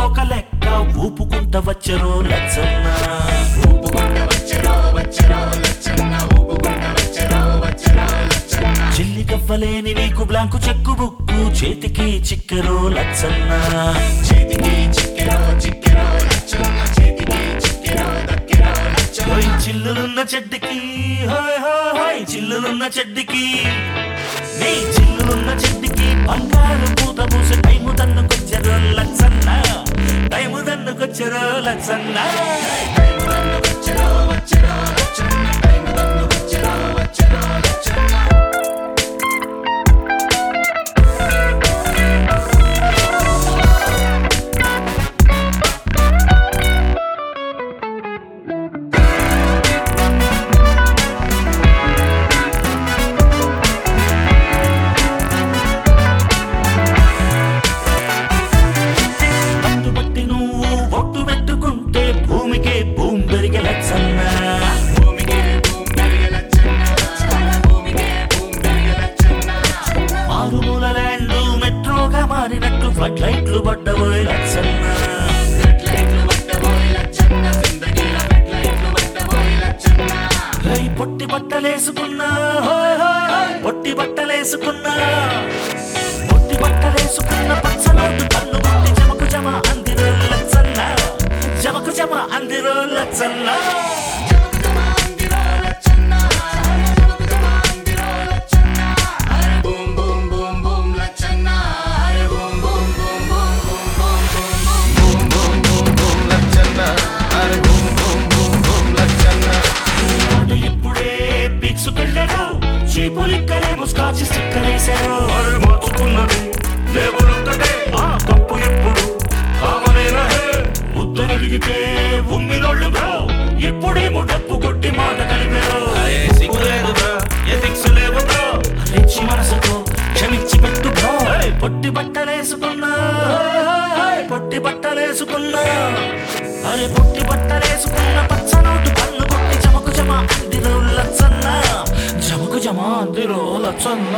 ఒక లెక్క ఊపుకుంట వచ్చరో లచ్చన్న చిల్లి కవ్వలేని నీకు బ్లాంకు చెక్కు బుక్కు చేతికి చిక్కరో లచ్చన్న హోయ్ చిల్లులున్న చెడ్డికి హోయ్ హోయ్ హోయ్ చిల్లులున్న చెడ్డికి నీ చిల్లులున్న చెడ్డికి బంగారు పూత పూసే టైము దన్నుకొచ్చరో లచ్చన్న టైము దన్నుకొచ్చరో లచ్చన్న పట్టుబట్టి నువ్వు ఒట్టు పెట్టుకుంటే భూమికే భూమి పెరిగే లచ్చన్న మారుమూల ల్యాండ్ మెట్రోగా మారినట్టు ఫ్లడ్ లైట్లు పడ్డబోయే లచ్చన్న హై పొట్టి బట్టలేసుకున్నా హోయ్ హోయ్ హోయ్ పొట్టి బట్టలేసుకున్నా పొట్టి బట్టలేసుకున్న పచ్చనోటు కన్ను కొట్టి జమకు జమ అందిరో లచ్చన్న జమకు జమ అందిరో లచ్చన్న వాడు ఇప్పుడే పిచ్చుకెళ్ళాడు చీపులిక్కలే ముస్కాచి స్టిక్కరేశారు అరే మార్చుకున్నది లేబులొక్కటే ఆ తప్పు ఎప్పుడు కామనేనా హే ఉద్దరడిగితే ఉమ్మినోళ్ళు బ్రో ఇప్పుడేమో డప్పు కొట్టి మాట కలిపారు సిగ్గులేదు బ్రో ఎథిక్స్ లేవు బ్రో రెచ్చి మనసుతో క్షమించి పెట్టు బ్రో పొట్టి బట్టలేసుకున్నా పొట్టి బట్టలేసుకున్నా అరే పొట్టి బట్టలేసుకున్న పచ్చనోటు కన్ను కొట్టి జమకు జమ అందిరో లచ్చన్న జమకు జమ అందిరో లచ్చన్న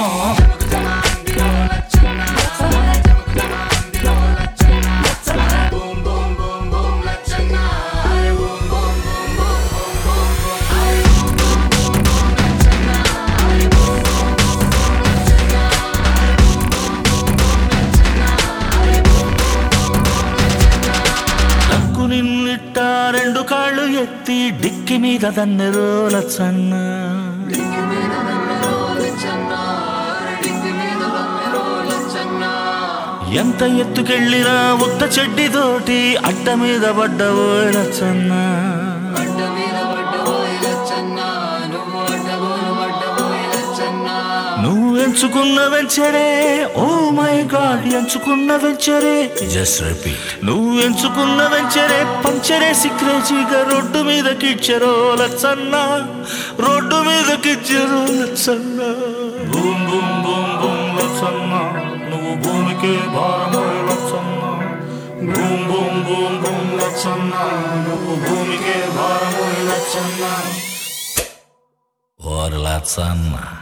నక్కు నిన్నిట్ట రెండు కాళ్ళు ఎత్తి డిక్కి మీద దన్నెరో లచ్చన్న ఎంత ఎత్తుకెళ్ళినా ఉత్త చెడ్డితోటి అడ్డ మీద పడ్డవో లచ్చన్న నువ్వు ఎంచుకున్న వెంచరే ఓ మై గాడ్ ఎంచుకున్న వెంచరే జస్ట్ రిపీట్ నువ్వు ఎంచుకున్న వెంచరే పంచరేసి క్రేజీగా రోడ్డు మీద కిచ్చరో లచ్చన్న రోడ్డు మీద కిచ్చరో Lachanna boom boom boom boom Lachanna నువ్వు భూమికే భారమో Lachanna boom boom boom boom Lachanna నువ్వు భూమికే భారమో లచ్చన్న ఓర్ లచ్చన్న